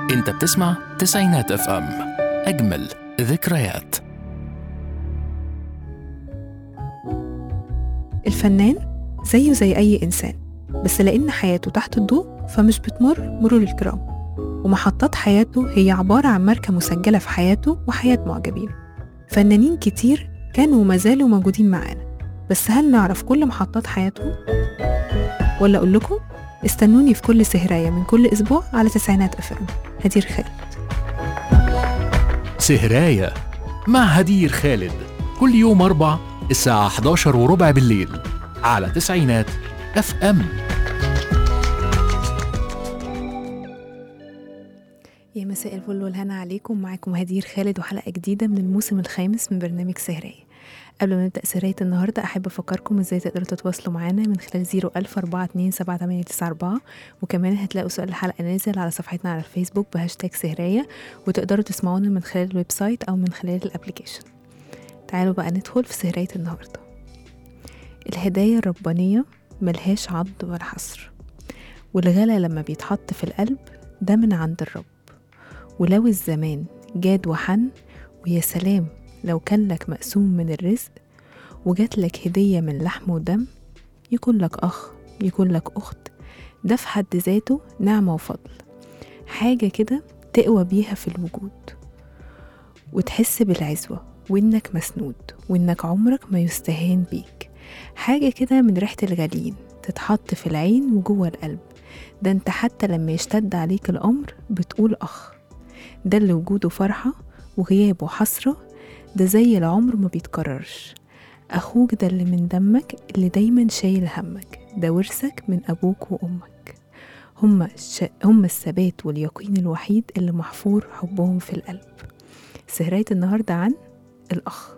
انت بتسمع تسعينات اف ام اجمل ذكريات الفنان زيه زي أي إنسان بس لأن حياته تحت الضوء فمش بتمر مرور الكرام ومحطات حياته هي عبارة عن ماركة مسجلة في حياته وحياة معجبين فنانين كتير كانوا وما زالوا موجودين معانا بس هل نعرف كل محطات حياتهم؟ ولا أقول لكم استنوني في كل سهراية من كل أسبوع على تسعينات أفلام هدير خالد سهراية مع هدير خالد كل يوم أربع الساعة 11 وربع بالليل على تسعينات اف ام يا مساء الفل والهنا عليكم معاكم هدير خالد وحلقة جديدة من الموسم الخامس من برنامج سهرية قبل ما نبدأ سهرية النهاردة أحب أفكركم إزاي تقدروا تتواصلوا معانا من خلال زيرو ألف أربعة اتنين سبعة تمانية تسعة أربعة وكمان هتلاقوا سؤال الحلقة نازل على صفحتنا على الفيسبوك بهاشتاج سهرية وتقدروا تسمعونا من خلال الويب سايت أو من خلال الأبليكيشن تعالوا بقى ندخل في سهرية النهاردة الهدايا الربانية ملهاش عض ولا حصر والغلا لما بيتحط في القلب ده من عند الرب ولو الزمان جاد وحن ويا سلام لو كان لك مقسوم من الرزق وجات لك هدية من لحم ودم يكون لك أخ يكون لك أخت ده في حد ذاته نعمة وفضل حاجة كده تقوى بيها في الوجود وتحس بالعزوة وإنك مسنود وإنك عمرك ما يستهان بيك حاجة كده من ريحة الغليل تتحط في العين وجوه القلب ده انت حتى لما يشتد عليك الأمر بتقول أخ ده اللي وجوده فرحة وغيابه حسرة ده زي العمر ما بيتكررش أخوك ده اللي من دمك اللي دايما شايل همك ده ورثك من أبوك وأمك هما, الش... هما الثبات واليقين الوحيد اللي محفور حبهم في القلب سهرية النهاردة عن الأخ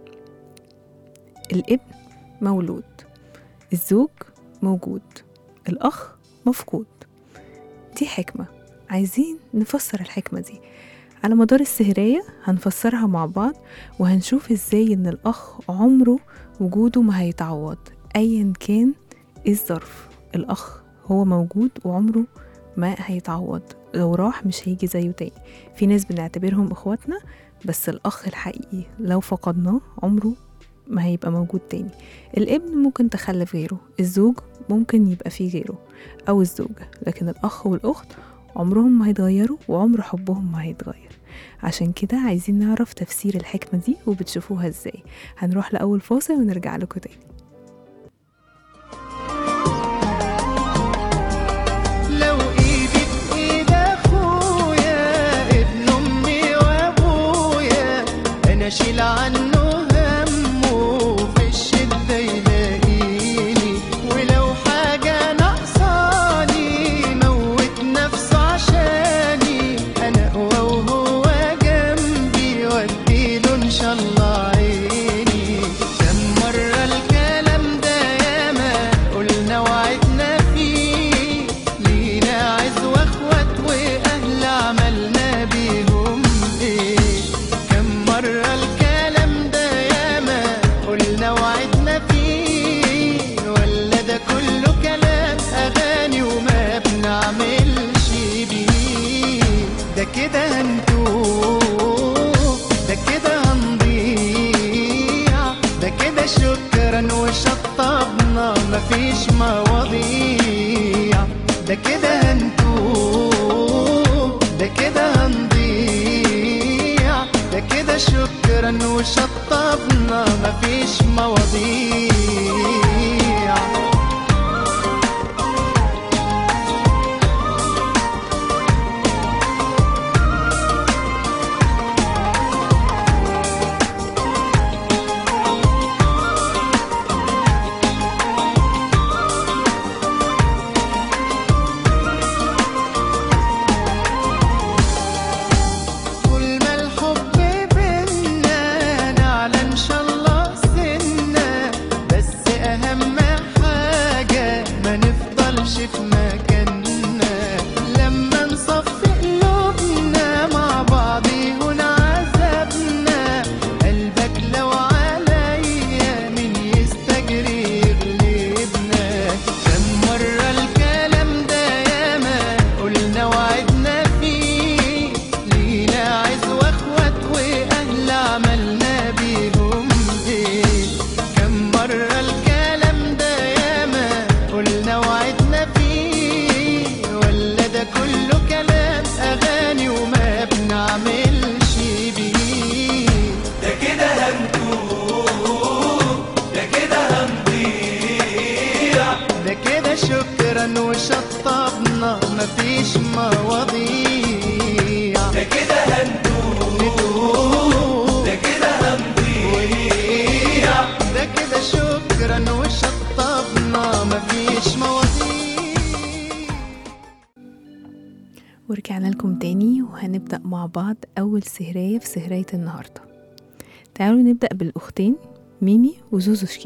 الابن مولود الزوج موجود الأخ مفقود دي حكمة عايزين نفسر الحكمة دي على مدار السهرية هنفسرها مع بعض وهنشوف ازاي ان الأخ عمره وجوده ما هيتعوض أيا كان ايه الظرف الأخ هو موجود وعمره ما هيتعوض لو راح مش هيجي زيه تاني في ناس بنعتبرهم اخواتنا بس الأخ الحقيقي لو فقدناه عمره ما هيبقى موجود تاني الابن ممكن تخلف غيره الزوج ممكن يبقى فيه غيره أو الزوجة لكن الأخ والأخت عمرهم ما هيتغيروا وعمر حبهم ما هيتغير عشان كده عايزين نعرف تفسير الحكمة دي وبتشوفوها ازاي هنروح لأول فاصل ونرجع لكم تاني لو ايدي في ايد اخويا ابن امي وابويا انا اشيل عنه همه في الشده يلاقيني ولو حاجه ناقصاني موت نفسه عشاني انا اقوى وهو جنبي واديله ان شاء الله عيني كم مره الكلام ده ياما قلنا وعدنا فيه لينا عز واخوات واهل عملنا بيهم ايه كم مرة الكلام ده ياما قلنا وعدنا فيه ولا ده كله كلام اغاني وما بنعملش بيه ده كده هنتوه ده كده هنضيع ده كده شكرا وشطبنا مفيش مواضيع ده كده هنتوه ده كده هنضيع ده كده شكرا وشطبنا مفيش مواضيع طول ما الحب بينا نعلى ان شاء الله سنة كده شكرا وشطبنا مفيش مواضيع ده كده هندوب ده كده هنضيع ده كده شكرا وشطبنا مفيش مواضيع ورجعنا لكم تاني وهنبدأ مع بعض أول سهرية في سهرية النهاردة تعالوا نبدأ بالأختين ميمي وزوزو شكيب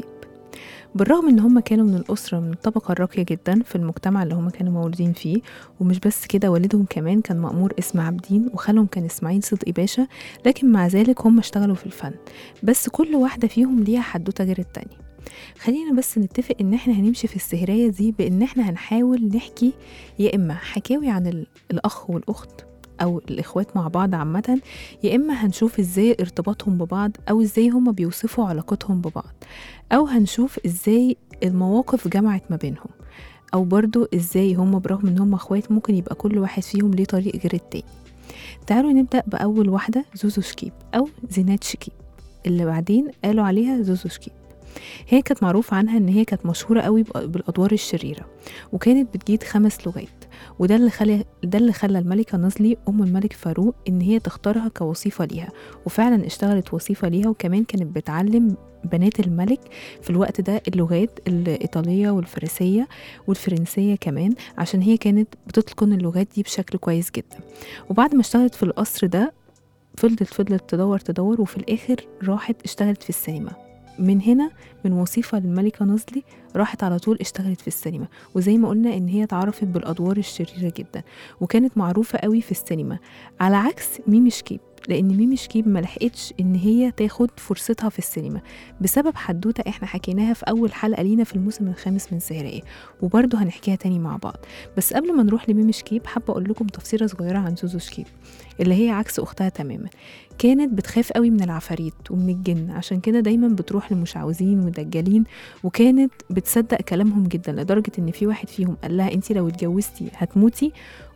بالرغم ان هما كانوا من الأسرة من الطبقة الراقية جدا في المجتمع اللي هما كانوا مولودين فيه ومش بس كده والدهم كمان كان مأمور اسم عابدين وخالهم كان إسماعيل صدقي باشا لكن مع ذلك هما اشتغلوا في الفن بس كل واحدة فيهم ليها حدوتة غير التانية خلينا بس نتفق ان احنا هنمشي في السهرية دي بان احنا هنحاول نحكي يا اما حكاوي عن ال- الاخ والاخت او الاخوات مع بعض عامة يا اما هنشوف ازاي ارتباطهم ببعض او ازاي هما بيوصفوا علاقتهم ببعض او هنشوف ازاي المواقف جمعت ما بينهم او برضو ازاي هما برغم ان هما اخوات ممكن يبقى كل واحد فيهم ليه طريق غير التاني تعالوا نبدأ بأول واحدة زوزو شكيب أو زينات شكيب اللي بعدين قالوا عليها زوزو شكيب هي كانت معروف عنها ان هي كانت مشهوره قوي بأ- بالادوار الشريره وكانت بتجيد خمس لغات وده اللي خلى ده اللي خلى الملكه نازلي ام الملك فاروق ان هي تختارها كوظيفه ليها وفعلا اشتغلت وظيفه ليها وكمان كانت بتعلم بنات الملك في الوقت ده اللغات الايطاليه والفارسيه والفرنسيه كمان عشان هي كانت بتتقن اللغات دي بشكل كويس جدا وبعد ما اشتغلت في القصر ده فضلت فضلت تدور تدور وفي الاخر راحت اشتغلت في السينما من هنا من وظيفة للملكة نازلي راحت على طول اشتغلت في السينما وزي ما قلنا ان هي اتعرفت بالادوار الشريرة جدا وكانت معروفة قوي في السينما على عكس ميمي شكيب لان ميمي شكيب ما لحقتش ان هي تاخد فرصتها في السينما بسبب حدوته احنا حكيناها في اول حلقه لينا في الموسم الخامس من سهرية وبرضه هنحكيها تاني مع بعض بس قبل ما نروح لميمي شكيب حابه اقول لكم تفسيره صغيره عن زوزو شكيب اللي هي عكس اختها تماما كانت بتخاف قوي من العفاريت ومن الجن عشان كده دايما بتروح لمشعوذين ودجالين وكانت بتصدق كلامهم جدا لدرجه ان في واحد فيهم قال لها انت لو اتجوزتي هتموتي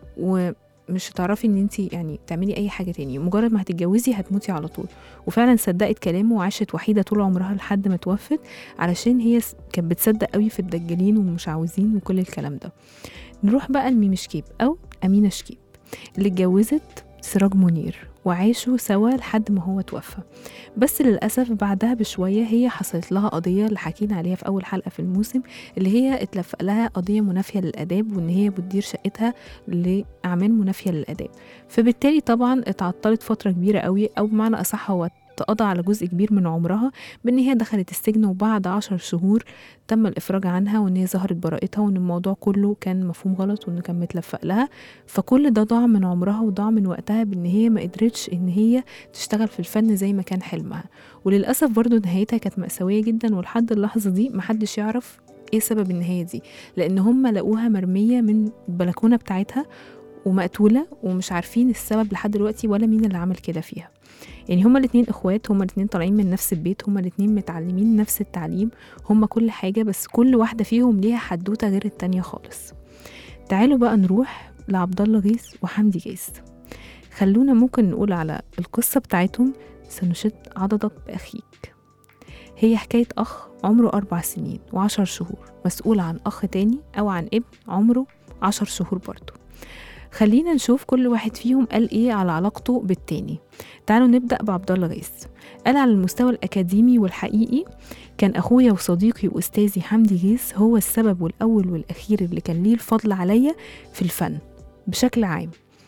ومش هتعرفي ان انت يعني تعملي اي حاجه تاني مجرد ما هتتجوزي هتموتي على طول وفعلا صدقت كلامه وعاشت وحيده طول عمرها لحد ما توفت علشان هي س- كانت بتصدق قوي في الدجالين والمشعوذين وكل الكلام ده نروح بقى لميمي شكيب او امينه شكيب اللي اتجوزت سراج منير وعاشوا سوا لحد ما هو توفى بس للأسف بعدها بشوية هي حصلت لها قضية اللي حكينا عليها في أول حلقة في الموسم اللي هي اتلفق لها قضية منافية للآداب وإن هي بتدير شقتها لأعمال منافية للآداب فبالتالي طبعا اتعطلت فترة كبيرة قوي أو بمعنى أصح هو اتقضى على جزء كبير من عمرها بان هي دخلت السجن وبعد عشر شهور تم الافراج عنها وان هي ظهرت براءتها وان الموضوع كله كان مفهوم غلط وانه كان متلفق لها فكل ده ضاع من عمرها وضاع من وقتها بان هي ما قدرتش ان هي تشتغل في الفن زي ما كان حلمها وللاسف برضو نهايتها كانت مأساوية جدا ولحد اللحظة دي محدش يعرف ايه سبب النهاية دي لان هم لقوها مرمية من البلكونة بتاعتها ومقتولة ومش عارفين السبب لحد دلوقتي ولا مين اللي عمل كده فيها يعني هما الاتنين اخوات هما الاتنين طالعين من نفس البيت هما الاتنين متعلمين نفس التعليم هما كل حاجة بس كل واحدة فيهم ليها حدوتة غير التانية خالص تعالوا بقى نروح لعبد الله غيث وحمدي غيث خلونا ممكن نقول على القصة بتاعتهم سنشد عضدك بأخيك هي حكاية أخ عمره أربع سنين وعشر شهور مسؤول عن أخ تاني أو عن ابن عمره عشر شهور برضه خلينا نشوف كل واحد فيهم قال ايه على علاقته بالتاني تعالوا نبدأ بعبد الله غيث قال على المستوى الأكاديمي والحقيقي كان أخويا وصديقي وأستاذي حمدي غيث هو السبب والأول والأخير اللي كان ليه الفضل عليا في الفن بشكل عام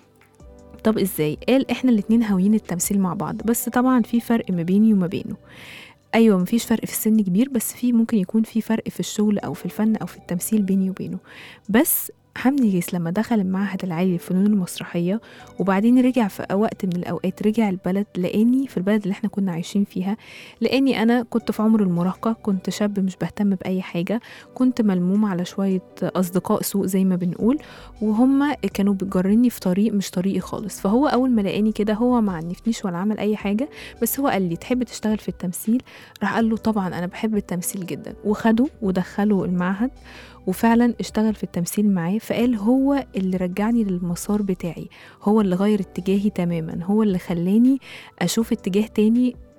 طب ازاي قال احنا الاتنين هاويين التمثيل مع بعض بس طبعا في فرق ما بيني وما بينه ايوه مفيش فرق في السن كبير بس في ممكن يكون في فرق في الشغل او في الفن او في التمثيل بيني وبينه بس حمدي غيث لما دخل المعهد العالي للفنون المسرحية وبعدين رجع في وقت من الأوقات رجع البلد لقاني في البلد اللي احنا كنا عايشين فيها لقاني أنا كنت في عمر المراهقة كنت شاب مش بهتم بأي حاجة كنت ملموم على شوية أصدقاء سوء زي ما بنقول وهم كانوا بيجرني في طريق مش طريقي خالص فهو أول ما لقاني كده هو ما عنفنيش ولا عمل أي حاجة بس هو قال لي تحب تشتغل في التمثيل راح قال له طبعا أنا بحب التمثيل جدا وخده ودخله المعهد وفعلا اشتغل في التمثيل معاه فقال هو اللي رجعني للمسار بتاعي هو اللي غير اتجاهي تماما هو اللي خلاني اشوف اتجاه تاني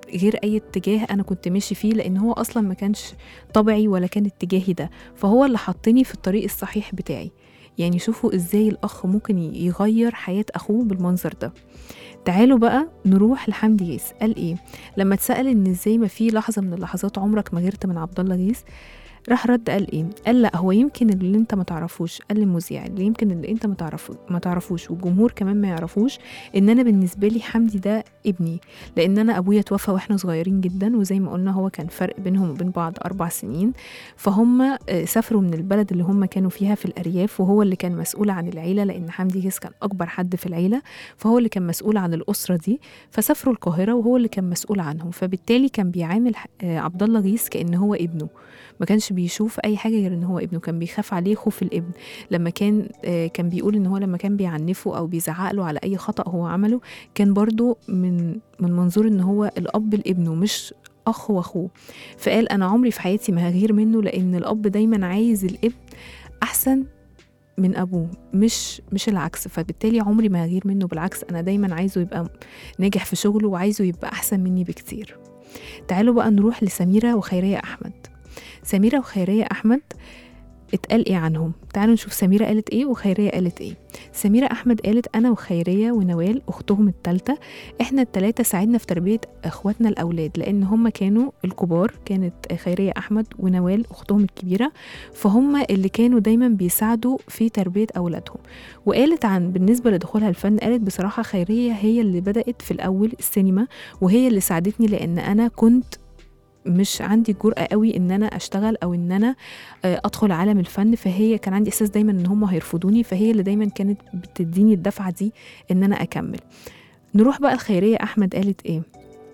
غير اي اتجاه انا كنت ماشي فيه لان هو اصلا ما كانش طبعي ولا كان اتجاهي ده فهو اللي حطني في الطريق الصحيح بتاعي يعني شوفوا ازاي الاخ ممكن ي- يغير حياه اخوه بالمنظر ده تعالوا بقى نروح لحمدي غيث قال ايه لما اتسال ان ازاي ما في لحظه من اللحظات عمرك ما غيرت من عبد الله غيث راح رد قال ايه قال لا هو يمكن اللي انت ما تعرفوش قال للمذيع اللي يمكن اللي انت ما تعرفو ما تعرفوش والجمهور كمان ما يعرفوش ان انا بالنسبه لي حمدي ده ابني لان انا ابويا توفى واحنا صغيرين جدا وزي ما قلنا هو كان فرق بينهم وبين بعض اربع سنين فهم آه، سافروا من البلد اللي هم كانوا فيها في الارياف وهو اللي كان مسؤول عن العيله لان حمدي غيث كان اكبر حد في العيله فهو اللي كان مسؤول عن الاسره دي فسافروا القاهره وهو اللي كان مسؤول عنهم فبالتالي كان بيعامل آه، عبد الله غيث كان هو ابنه ما كانش بيشوف اي حاجه غير ان هو ابنه كان بيخاف عليه خوف الابن لما كان آه، كان بيقول ان هو لما كان بيعنفه او بيزعق له على اي خطا هو عمله كان برضو من من منظور ان هو الاب لابنه مش اخ واخوه فقال انا عمري في حياتي ما هغير منه لان الاب دايما عايز الابن احسن من ابوه مش مش العكس فبالتالي عمري ما هغير منه بالعكس انا دايما عايزه يبقى ناجح في شغله وعايزه يبقى احسن مني بكتير تعالوا بقى نروح لسميرة وخيرية أحمد سميرة وخيرية أحمد اتقال ايه عنهم تعالوا نشوف سميرة قالت ايه وخيرية قالت ايه سميرة أحمد قالت أنا وخيرية ونوال أختهم التالتة إحنا التلاتة ساعدنا في تربية إخواتنا الأولاد لأن هم كانوا الكبار كانت خيرية أحمد ونوال أختهم الكبيرة فهم اللي كانوا دايما بيساعدوا في تربية أولادهم وقالت عن بالنسبة لدخولها الفن قالت بصراحة خيرية هي اللي بدأت في الأول السينما وهي اللي ساعدتني لأن أنا كنت مش عندي جرأة قوي ان انا اشتغل او ان انا آه، ادخل عالم الفن فهي كان عندي احساس دايما ان هم هيرفضوني فهي اللي دايما كانت بتديني الدفعة دي ان انا اكمل نروح بقى الخيرية احمد قالت ايه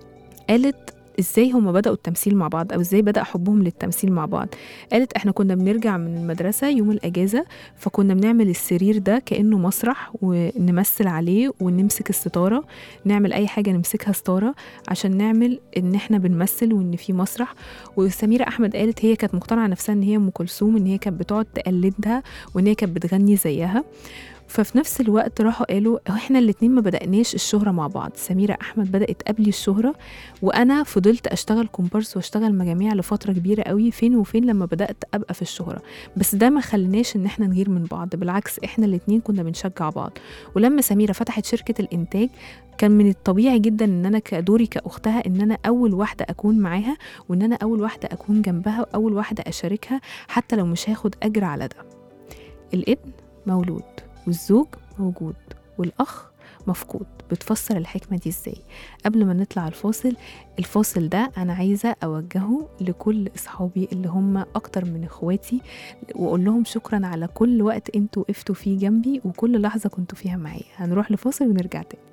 قالت ازاي هما بدأوا التمثيل مع بعض او ازاي بدأ حبهم للتمثيل مع بعض قالت احنا كنا بنرجع من المدرسة يوم الاجازة فكنا بنعمل السرير ده كأنه مسرح ونمثل عليه ونمسك الستارة نعمل اي حاجة نمسكها ستارة عشان نعمل ان احنا بنمثل وان في مسرح وسميرة احمد قالت هي كانت مقتنعة نفسها ان هي ام كلثوم ان هي كانت بتقعد تقلدها وان هي كانت بتغني زيها ففي نفس الوقت راحوا قالوا "هو احنا الاتنين ما بدأناش الشهرة مع بعض سميرة أحمد بدأت قبلي الشهرة وأنا فضلت أشتغل كومبارس وأشتغل مجاميع لفترة كبيرة قوي فين وفين لما بدأت أبقى في الشهرة بس ده ما خلناش إن احنا نغير من بعض بالعكس احنا الاتنين كنا بنشجع بعض ولما سميرة فتحت شركة الإنتاج كان من الطبيعي جدا ان انا كدوري كاختها ان انا اول واحده اكون معاها وان انا اول واحده اكون جنبها واول واحده اشاركها حتى لو مش هاخد اجر على ده الابن مولود والزوج موجود والاخ مفقود بتفسر الحكمه دي ازاي قبل ما نطلع الفاصل الفاصل ده انا عايزه اوجهه لكل اصحابي اللي هم اكتر من اخواتي واقول لهم شكرا على كل وقت انتوا وقفتوا فيه جنبي وكل لحظه كنتوا فيها معايا هنروح لفاصل ونرجع تاني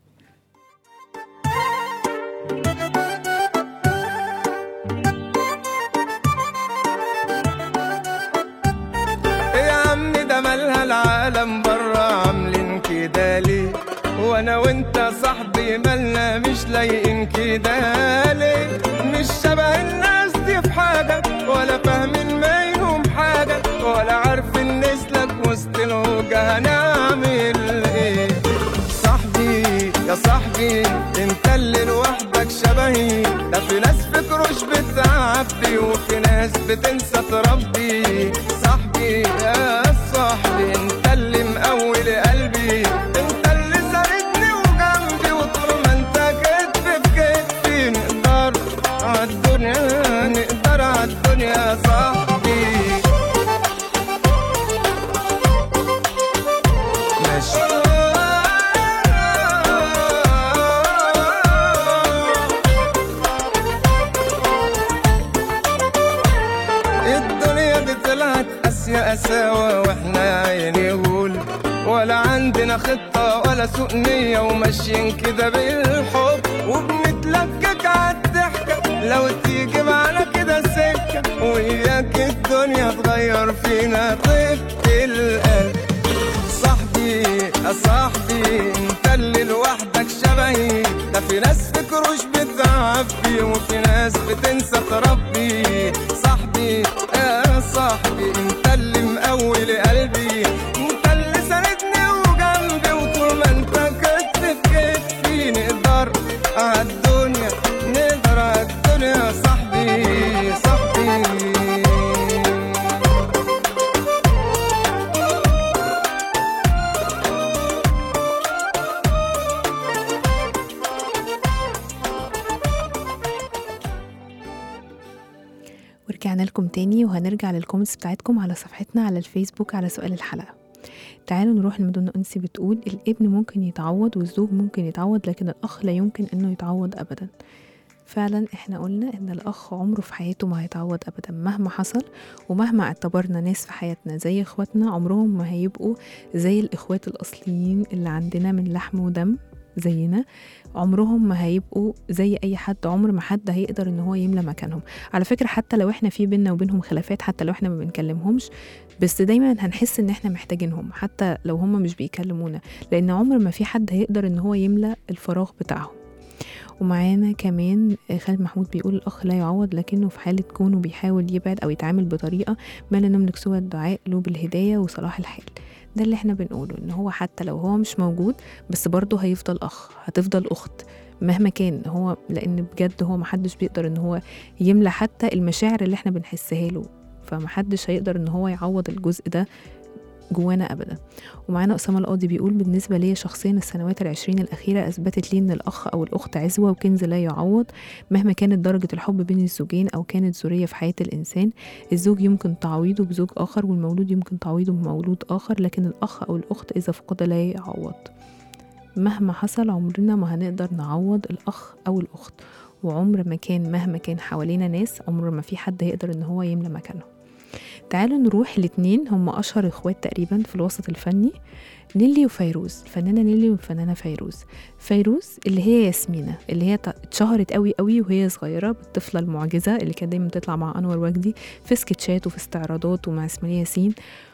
يا عم ده مالها العالم برا عاملين كده ليه وانا وانت صاحبي مالنا مش لايقين كده ليه مش شبه الناس دي في حاجة ولا فاهمين منهم حاجة ولا عارفين نسلك وسط الهوجة هنعمل ايه صاحبي يا صاحبي انت اللي لوحدك شبهي ده في ناس في كروش بتعبي وفي ناس بتنسى تربي صاحبي يا صاحبي انت اللي مقول قلبي انت اللي ساندني وجنبي وطول ما انت كتف في كتفي نقدر عالدنيا نقدر عالدنيا يا صاحبي ماشي الدنيا دي طلعت قاسية قساوة واحنا يا عيني غول ولا عندنا خطة ولا سوء نية وماشيين كده بالحب وبنتلكك عالضحكة لو تيجي معانا كده سكة وإياك الدنيا تغير فينا طيبة القلب صاحبي يا صاحبي انت اللي لوحدك شبهي ده في ناس في كروش بتعبي وفي ناس بتنسى تربي صاحبي يا صاحبي انت اللي مقول قلبي انت اللي ساندني وجنبي وطول ما انت كتف في كتفي نقدر عالدنيا نقدر ورجعنا لكم تاني وهنرجع للكومنتس بتاعتكم على صفحتنا على الفيسبوك على سؤال الحلقة تعالوا نروح لمدن أنسي بتقول الابن ممكن يتعوض والزوج ممكن يتعوض لكن الأخ لا يمكن أنه يتعوض أبدا فعلا احنا قلنا ان الاخ عمره في حياته ما هيتعوض ابدا مهما حصل ومهما اعتبرنا ناس في حياتنا زي اخواتنا عمرهم ما هيبقوا زي الاخوات الاصليين اللي عندنا من لحم ودم زينا عمرهم ما هيبقوا زي اي حد عمر ما حد هيقدر ان هو يملى مكانهم على فكره حتى لو احنا في بينا وبينهم خلافات حتى لو احنا ما بنكلمهمش بس دايما هنحس ان احنا محتاجينهم حتى لو هم مش بيكلمونا لان عمر ما في حد هيقدر ان هو يملى الفراغ بتاعهم ومعانا كمان خالد محمود بيقول الأخ لا يعوض لكنه في حالة كونه بيحاول يبعد أو يتعامل بطريقة ما لا نملك سوى الدعاء له بالهداية وصلاح الحال ده اللي احنا بنقوله ان هو حتى لو هو مش موجود بس برضه هيفضل أخ هتفضل أخت مهما كان هو لأن بجد هو محدش بيقدر ان هو يملى حتى المشاعر اللي احنا بنحسها له فمحدش هيقدر ان هو يعوض الجزء ده جوانا ابدا ومعانا اسامه القاضي بيقول بالنسبه لي شخصيا السنوات العشرين الاخيره اثبتت لي ان الاخ او الاخت عزوه وكنز لا يعوض مهما كانت درجه الحب بين الزوجين او كانت ذريه في حياه الانسان الزوج يمكن تعويضه بزوج اخر والمولود يمكن تعويضه بمولود اخر لكن الاخ او الاخت اذا فقد لا يعوض مهما حصل عمرنا ما هنقدر نعوض الاخ او الاخت وعمر ما كان مهما كان حوالينا ناس عمر ما في حد هيقدر ان هو يملى مكانهم تعالوا نروح الاتنين هم أشهر إخوات تقريبا في الوسط الفني نيلي وفيروز الفنانة نيلي والفنانة فيروز فيروز اللي هي ياسمينة اللي هي ت- اتشهرت قوي قوي وهي صغيرة بالطفلة المعجزة اللي كانت دايما تطلع مع أنور وجدي في سكتشات وفي استعراضات ومع إسماعيل ياسين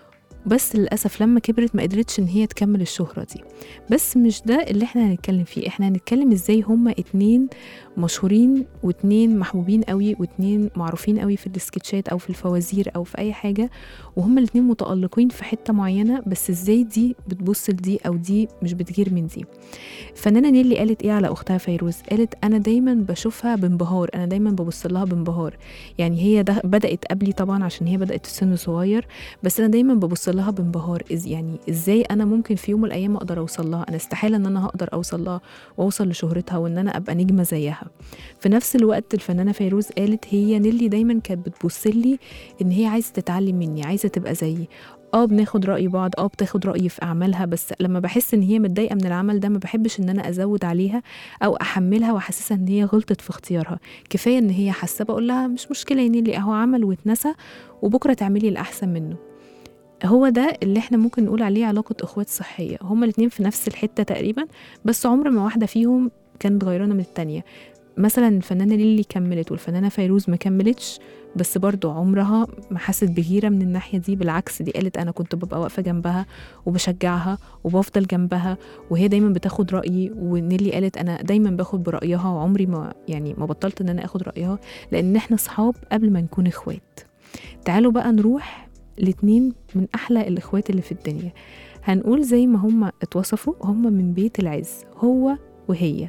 بس للأسف لما كبرت ما قدرتش إن هي تكمل الشهرة دي بس مش ده اللي احنا هنتكلم فيه احنا هنتكلم ازاي هما اتنين مشهورين واتنين محبوبين قوي واتنين معروفين قوي في السكتشات او في الفوازير او في اي حاجه وهما الاتنين متالقين في حته معينه بس ازاي دي بتبص لدي او دي مش بتغير من دي فنانه نيلي قالت ايه على اختها فيروز قالت انا دايما بشوفها بانبهار انا دايما ببص لها بانبهار يعني هي ده بدات قبلي طبعا عشان هي بدات في سن صغير بس انا دايما ببص لها بانبهار إز يعني ازاي انا ممكن في يوم من الايام اقدر اوصل لها انا استحاله ان انا هقدر اوصل لها واوصل لشهرتها وان انا ابقى نجمه زيها في نفس الوقت الفنانه فيروز قالت هي نيلي دايما كانت بتبص لي ان هي عايزه تتعلم مني عايزه تبقى زيي اه بناخد راي بعض اه بتاخد رايي في اعمالها بس لما بحس ان هي متضايقه من العمل ده ما بحبش ان انا ازود عليها او احملها واحسسها ان هي غلطت في اختيارها كفايه ان هي حاسه بقول لها مش مشكله يا نيلي اهو عمل واتنسى وبكره تعملي الاحسن منه هو ده اللي احنا ممكن نقول عليه علاقة اخوات صحية هما الاتنين في نفس الحتة تقريبا بس عمر ما واحدة فيهم كانت غيرانة من التانية مثلا الفنانة ليلي كملت والفنانة فيروز ما كملتش بس برضو عمرها ما حست بغيرة من الناحية دي بالعكس دي قالت أنا كنت ببقى واقفة جنبها وبشجعها وبفضل جنبها وهي دايما بتاخد رأيي ونيلي قالت أنا دايما باخد برأيها وعمري ما يعني ما بطلت إن أنا آخد رأيها لأن إحنا صحاب قبل ما نكون إخوات تعالوا بقى نروح الاتنين من أحلى الإخوات اللي في الدنيا هنقول زي ما هما اتوصفوا هما من بيت العز هو وهي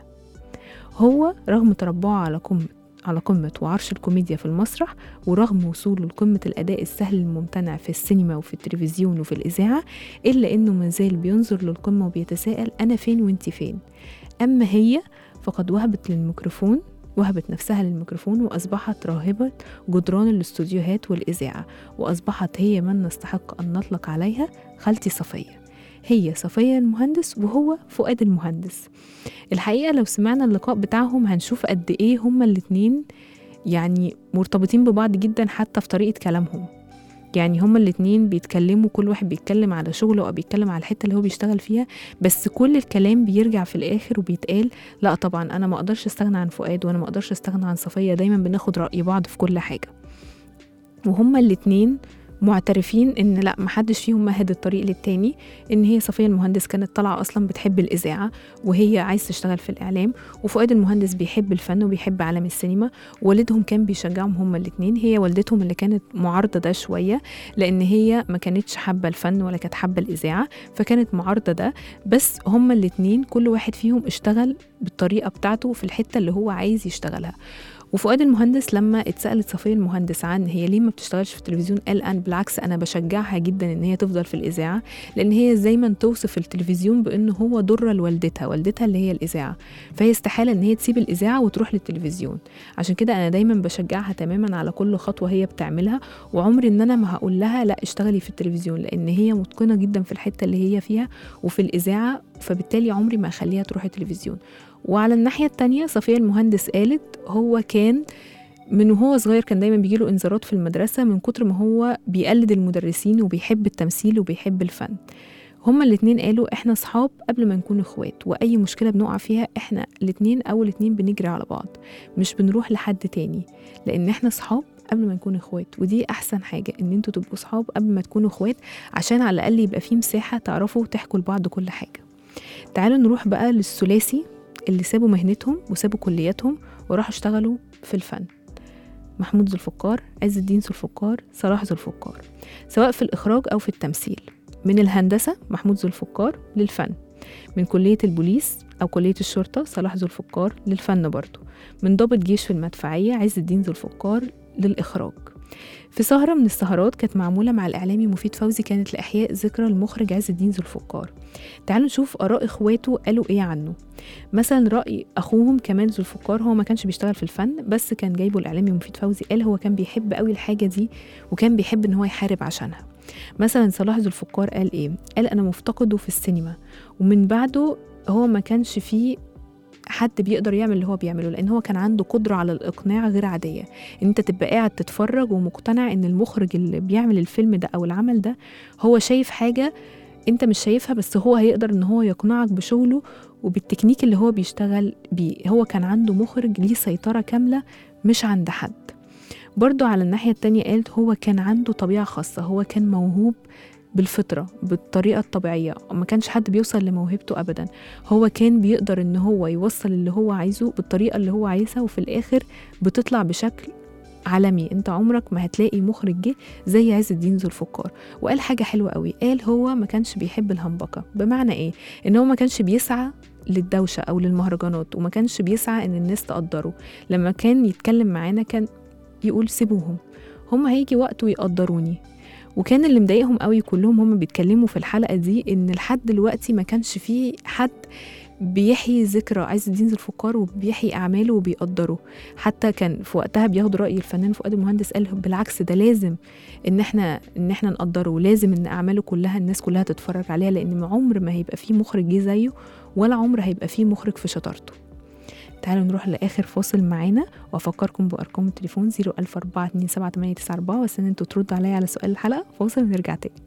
هو رغم تربعه على قمة على قمة وعرش الكوميديا في المسرح ورغم وصوله لقمة الأداء السهل الممتنع في السينما وفي التلفزيون وفي الإذاعة إلا إنه مازال بينظر للقمة وبيتساءل أنا فين وإنتي فين أما هي فقد وهبت للميكروفون وهبت نفسها للميكروفون وأصبحت راهبة جدران الاستوديوهات والإذاعة وأصبحت هي من نستحق أن نطلق عليها خالتي صفية هي صفية المهندس وهو فؤاد المهندس الحقيقة لو سمعنا اللقاء بتاعهم هنشوف قد إيه هما الاتنين يعني مرتبطين ببعض جدا حتى في طريقة كلامهم يعني هما الاتنين بيتكلموا كل واحد بيتكلم على شغله أو بيتكلم على الحتة اللي هو بيشتغل فيها بس كل الكلام بيرجع في الآخر وبيتقال لا طبعا أنا ما أقدرش أستغنى عن فؤاد وأنا ما أقدرش أستغنى عن صفية دايما بناخد رأي بعض في كل حاجة وهما الاتنين معترفين ان لا محدش فيهم مهد الطريق للتاني ان هي صفيه المهندس كانت طالعه اصلا بتحب الاذاعه وهي عايز تشتغل في الاعلام وفؤاد المهندس بيحب الفن وبيحب عالم السينما والدهم كان بيشجعهم هما الاثنين هي والدتهم اللي كانت معارضه ده شويه لان هي ما كانتش حابه الفن ولا كانت حابه الاذاعه فكانت معارضه ده بس هما الاثنين كل واحد فيهم اشتغل بالطريقه بتاعته في الحته اللي هو عايز يشتغلها وفؤاد المهندس لما اتسالت صفيه المهندس عن هي ليه ما بتشتغلش في التلفزيون قال ان بالعكس انا بشجعها جدا ان هي تفضل في الاذاعه لان هي دايما توصف التلفزيون بانه هو ضره لوالدتها والدتها اللي هي الاذاعه فهي استحاله ان هي تسيب الاذاعه وتروح للتلفزيون عشان كده انا دايما بشجعها تماما على كل خطوه هي بتعملها وعمري ان انا ما هقول لها لا اشتغلي في التلفزيون لان هي متقنه جدا في الحته اللي هي فيها وفي الاذاعه فبالتالي عمري ما اخليها تروح التلفزيون وعلى الناحيه التانية صفيه المهندس قالت هو كان من وهو صغير كان دايما بيجيله انذارات في المدرسه من كتر ما هو بيقلد المدرسين وبيحب التمثيل وبيحب الفن هما الاتنين قالوا احنا صحاب قبل ما نكون اخوات واي مشكله بنقع فيها احنا الاتنين اول اتنين بنجري على بعض مش بنروح لحد تاني لان احنا صحاب قبل ما نكون اخوات ودي احسن حاجه ان انتوا تبقوا صحاب قبل ما تكونوا اخوات عشان على الاقل يبقى في مساحه تعرفوا تحكوا لبعض كل حاجه تعالوا نروح بقى للثلاثي اللي سابوا مهنتهم وسابوا كلياتهم وراحوا اشتغلوا في الفن محمود ذو الفقار عز الدين ذو الفقار صلاح ذو الفقار سواء في الإخراج أو في التمثيل من الهندسة محمود ذو الفقار للفن من كلية البوليس أو كلية الشرطة صلاح ذو الفقار للفن برضه من ضابط جيش في المدفعية عز الدين ذو الفقار للإخراج في سهرة من السهرات كانت معمولة مع الإعلامي مفيد فوزي كانت لإحياء ذكرى المخرج عز الدين ذو الفقار تعالوا نشوف آراء إخواته قالوا إيه عنه مثلا رأي أخوهم كمال ذو الفقار هو ما كانش بيشتغل في الفن بس كان جايبه الإعلامي مفيد فوزي قال هو كان بيحب قوي الحاجة دي وكان بيحب إن هو يحارب عشانها مثلا صلاح ذو الفقار قال إيه قال أنا مفتقده في السينما ومن بعده هو ما كانش فيه حد بيقدر يعمل اللي هو بيعمله لان هو كان عنده قدره على الاقناع غير عاديه ان انت تبقى قاعد تتفرج ومقتنع ان المخرج اللي بيعمل الفيلم ده او العمل ده هو شايف حاجه انت مش شايفها بس هو هيقدر ان هو يقنعك بشغله وبالتكنيك اللي هو بيشتغل بيه هو كان عنده مخرج ليه سيطره كامله مش عند حد برضو على الناحية التانية قالت هو كان عنده طبيعة خاصة هو كان موهوب بالفطرة بالطريقة الطبيعية ما كانش حد بيوصل لموهبته أبدا هو كان بيقدر إن هو يوصل اللي هو عايزه بالطريقة اللي هو عايزها وفي الآخر بتطلع بشكل عالمي انت عمرك ما هتلاقي مخرج جه زي عز الدين ذو الفقار وقال حاجة حلوة قوي قال هو ما كانش بيحب الهمبكة بمعنى ايه ان هو ما كانش بيسعى للدوشة أو للمهرجانات وما كانش بيسعى إن الناس تقدره لما كان يتكلم معانا كان يقول سيبوهم هم هيجي وقت ويقدروني وكان اللي مضايقهم قوي كلهم هم بيتكلموا في الحلقة دي إن لحد دلوقتي ما كانش فيه حد بيحيي ذكرى عز الدين ذو الفقار وبيحيي أعماله وبيقدره حتى كان في وقتها بياخد رأي الفنان فؤاد المهندس قال بالعكس ده لازم إن إحنا إن إحنا نقدره ولازم إن أعماله كلها الناس كلها تتفرج عليها لأن عمر ما هيبقى فيه مخرج جه زيه ولا عمر هيبقى فيه مخرج في شطارته تعالوا نروح لآخر فاصل معانا وأفكركم بأرقام التليفون 014278994 واستنى انتوا تردوا عليا على سؤال الحلقة فاصل ونرجع تاني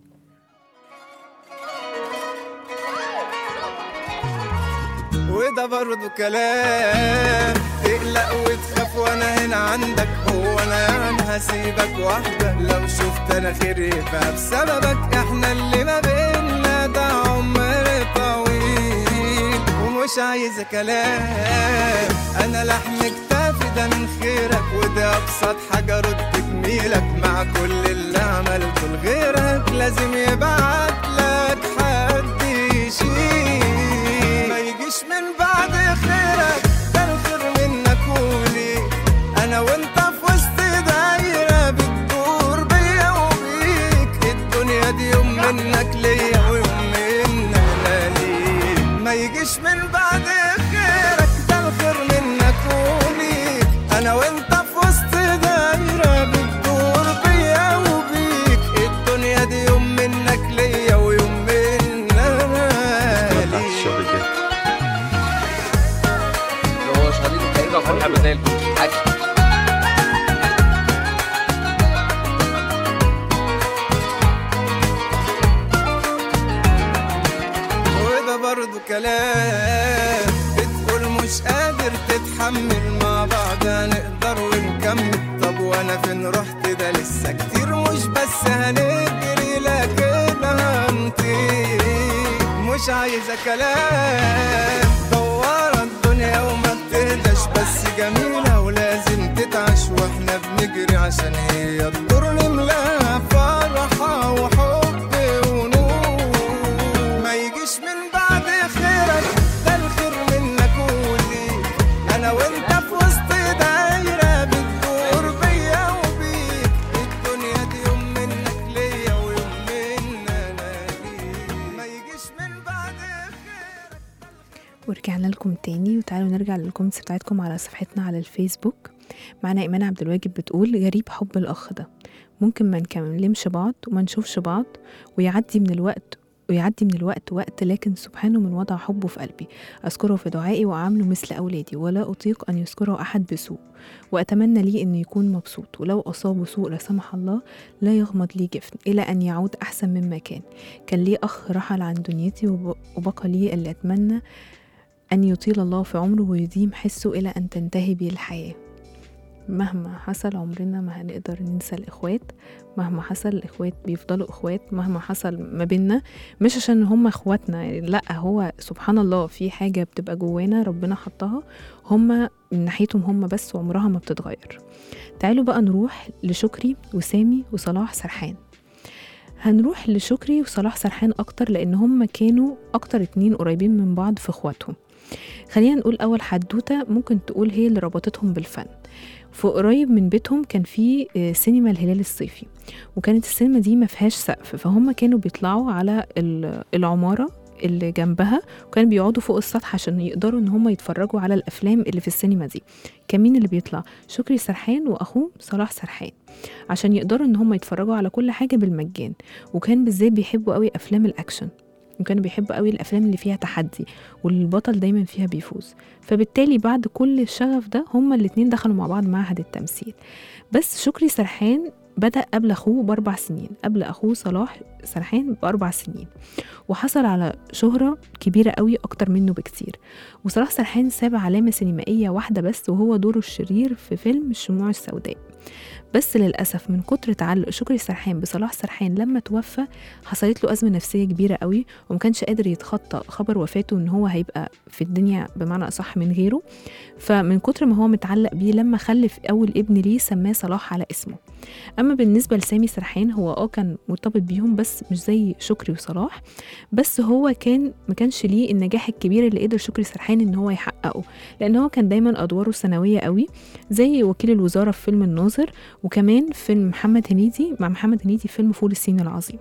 وده برضه كلام تقلق وتخاف وانا هنا عندك هو انا يعني هسيبك وحدك لو شفت انا خير يبقى بسببك احنا اللي ما بينا ده عمر طويل ومش عايز كلام انا لحم كتافي ده من خيرك وده ابسط حاجه رد جميلك مع كل اللي عملته لغيرك لازم يبعت لك حد يشيل ما يجيش من بعد خيرك ده الخير منك وليك انا وانت في وسط دايره بتدور بيا وبيك الدنيا دي يوم منك ليا ويوم منك انا ليك ما يجيش من بعد خيرك ده الخير منك وليك انا وانت في وسط دايره بتدور بيا وبيك الدنيا دي يوم منك ليا ويوم منك انا ليك هو شغالين الحقيقة وفرحة بدال حاجة وده برضه كلام بتقول مش قادر تتحمل مع بعض هنقدر ونكمل طب وانا فين رحت ده لسه كتير مش بس هنجري لكن هنطير مش عايزة كلام دوارة الدنيا وما بتهداش بس جميلة ولازم تتعش واحنا بنجري عشان هي الدور نملاها فرحة وحب ونور ما يجيش من بعد خيرك ده الخير منك وليك انا وانت في وسط دايرة ورجعنا لكم تاني وتعالوا نرجع للكومنتس بتاعتكم على صفحتنا على الفيسبوك معنا إيمان عبد الواجد بتقول غريب حب الأخ ده ممكن ما نكلمش بعض وما نشوفش بعض ويعدي من الوقت ويعدي من الوقت وقت لكن سبحانه من وضع حبه في قلبي أذكره في دعائي وأعامله مثل أولادي ولا أطيق أن يذكره أحد بسوء وأتمنى لي أن يكون مبسوط ولو أصابه سوء لا سمح الله لا يغمض لي جفن إلى أن يعود أحسن مما كان كان لي أخ رحل عن دنيتي وب- وبقى لي اللي أتمنى أن يطيل الله في عمره ويديم حسه إلى أن تنتهي به الحياة مهما حصل عمرنا ما هنقدر ننسى الإخوات مهما حصل الإخوات بيفضلوا إخوات مهما حصل ما بينا مش عشان هم إخواتنا يعني لا هو سبحان الله في حاجة بتبقى جوانا ربنا حطها هم من ناحيتهم هم بس وعمرها ما بتتغير تعالوا بقى نروح لشكري وسامي وصلاح سرحان هنروح لشكري وصلاح سرحان أكتر لأن هم كانوا أكتر اتنين قريبين من بعض في إخواتهم خلينا نقول أول حدوتة ممكن تقول هي اللي ربطتهم بالفن في قريب من بيتهم كان في آه، سينما الهلال الصيفي وكانت السينما دي ما فيهاش سقف فهم كانوا بيطلعوا على ال- العمارة اللي جنبها وكانوا بيقعدوا فوق السطح عشان يقدروا ان هم يتفرجوا على الافلام اللي في السينما دي كان مين اللي بيطلع شكري سرحان واخوه صلاح سرحان عشان يقدروا ان هم يتفرجوا على كل حاجه بالمجان وكان بالذات بيحبوا قوي افلام الاكشن وكانوا بيحبوا قوي الافلام اللي فيها تحدي والبطل دايما فيها بيفوز فبالتالي بعد كل الشغف ده هما الاتنين دخلوا مع بعض معهد التمثيل بس شكري سرحان بدأ قبل أخوه بأربع سنين قبل أخوه صلاح سرحان بأربع سنين وحصل على شهرة كبيرة قوي أكتر منه بكتير وصلاح سرحان ساب علامة سينمائية واحدة بس وهو دوره الشرير في فيلم الشموع السوداء بس للأسف من كتر تعلق شكري سرحان بصلاح سرحان لما توفى حصلت له أزمة نفسية كبيرة قوي وما كانش قادر يتخطى خبر وفاته إن هو هيبقى في الدنيا بمعنى أصح من غيره فمن كتر ما هو متعلق بيه لما خلف أول ابن ليه سماه صلاح على اسمه أما بالنسبة لسامي سرحان هو اه كان مرتبط بيهم بس مش زي شكري وصلاح بس هو كان ما كانش ليه النجاح الكبير اللي قدر شكري سرحان إن هو يحققه لأن هو كان دايما أدواره ثانوية قوي زي وكيل الوزارة في فيلم الناظر وكمان فيلم محمد هنيدي مع محمد هنيدي في فيلم فول الصين العظيم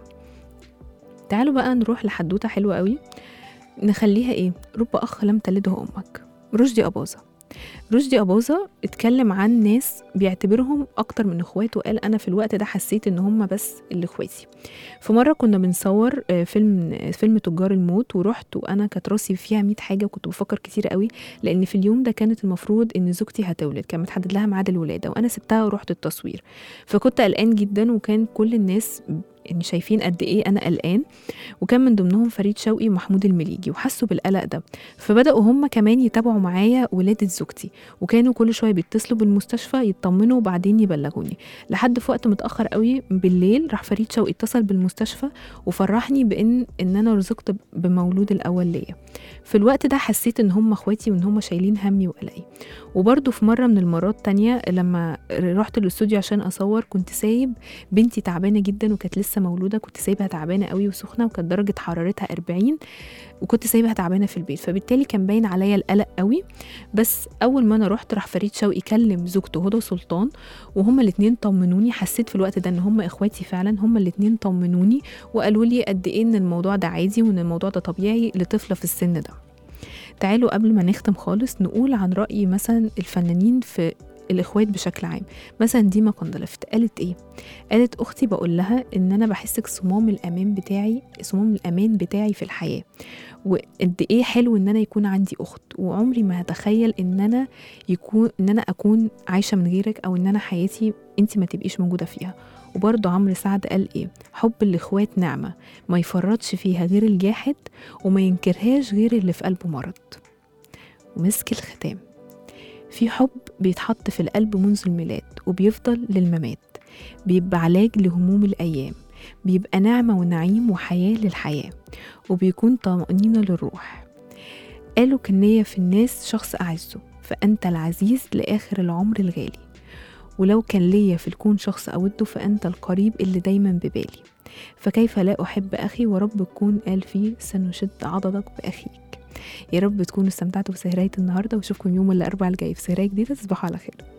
تعالوا بقى نروح لحدوتة حلوة قوي نخليها ايه رب أخ لم تلده أمك رشدي أباظة رشدي أباظة اتكلم عن ناس بيعتبرهم أكتر من إخوات وقال أنا في الوقت ده حسيت إن هم بس اللي إخواتي في مرة كنا بنصور آه، فيلم آه، فيلم تجار الموت ورحت وأنا كانت راسي فيها 100 حاجة وكنت بفكر كتير قوي لأن في اليوم ده كانت المفروض إن زوجتي هتولد كان متحدد لها ميعاد الولادة وأنا سبتها ورحت التصوير فكنت قلقان جدا وكان كل الناس يعني شايفين قد ايه انا قلقان وكان من ضمنهم فريد شوقي ومحمود المليجي وحسوا بالقلق ده فبداوا هم كمان يتابعوا معايا ولاده زوجتي وكانوا كل شويه بيتصلوا بالمستشفى يطمنوا وبعدين يبلغوني لحد في وقت متاخر قوي بالليل راح فريد شوقي اتصل بالمستشفى وفرحني بان ان انا رزقت بمولود الاول ليا في الوقت ده حسيت ان هم اخواتي وان هم شايلين همي وقلقي وبرضه في مره من المرات تانية لما رحت الاستوديو عشان اصور كنت سايب بنتي تعبانه جدا وكانت لسه مولوده كنت سايبها تعبانه قوي وسخنه وكانت درجه حرارتها 40 وكنت سايبها تعبانه في البيت فبالتالي كان باين عليا القلق قوي بس اول ما انا رحت راح فريد شوقي كلم زوجته هدى سلطان وهما الاتنين طمنوني حسيت في الوقت ده ان هما اخواتي فعلا هما الاتنين طمنوني وقالوا لي قد ايه ان الموضوع ده عادي وان الموضوع ده طبيعي لطفله في السن ده تعالوا قبل ما نختم خالص نقول عن رأي مثلا الفنانين في الاخوات بشكل عام مثلا ديما كندلفت قالت ايه قالت اختي بقول لها ان انا بحسك صمام الامان بتاعي صمام الامان بتاعي في الحياه وقد ايه حلو ان انا يكون عندي اخت وعمري ما هتخيل ان انا يكون ان انا اكون عايشه من غيرك او ان انا حياتي انت ما تبقيش موجوده فيها وبرضه عمرو سعد قال ايه حب الاخوات نعمه ما يفرطش فيها غير الجاحد وما ينكرهاش غير اللي في قلبه مرض ومسك الختام في حب بيتحط في القلب منذ الميلاد وبيفضل للممات بيبقى علاج لهموم الأيام بيبقى نعمة ونعيم وحياة للحياة وبيكون طمأنينة للروح قالوا كنية في الناس شخص أعزه فأنت العزيز لآخر العمر الغالي ولو كان ليا في الكون شخص أوده فأنت القريب اللي دايما ببالي فكيف لا أحب أخي ورب تكون قال فيه سنشد عضدك بأخيك يا رب تكونوا استمتعتوا بسهرية النهاردة واشوفكم يوم الأربعاء الجاي في سهرية جديدة تصبحوا على خير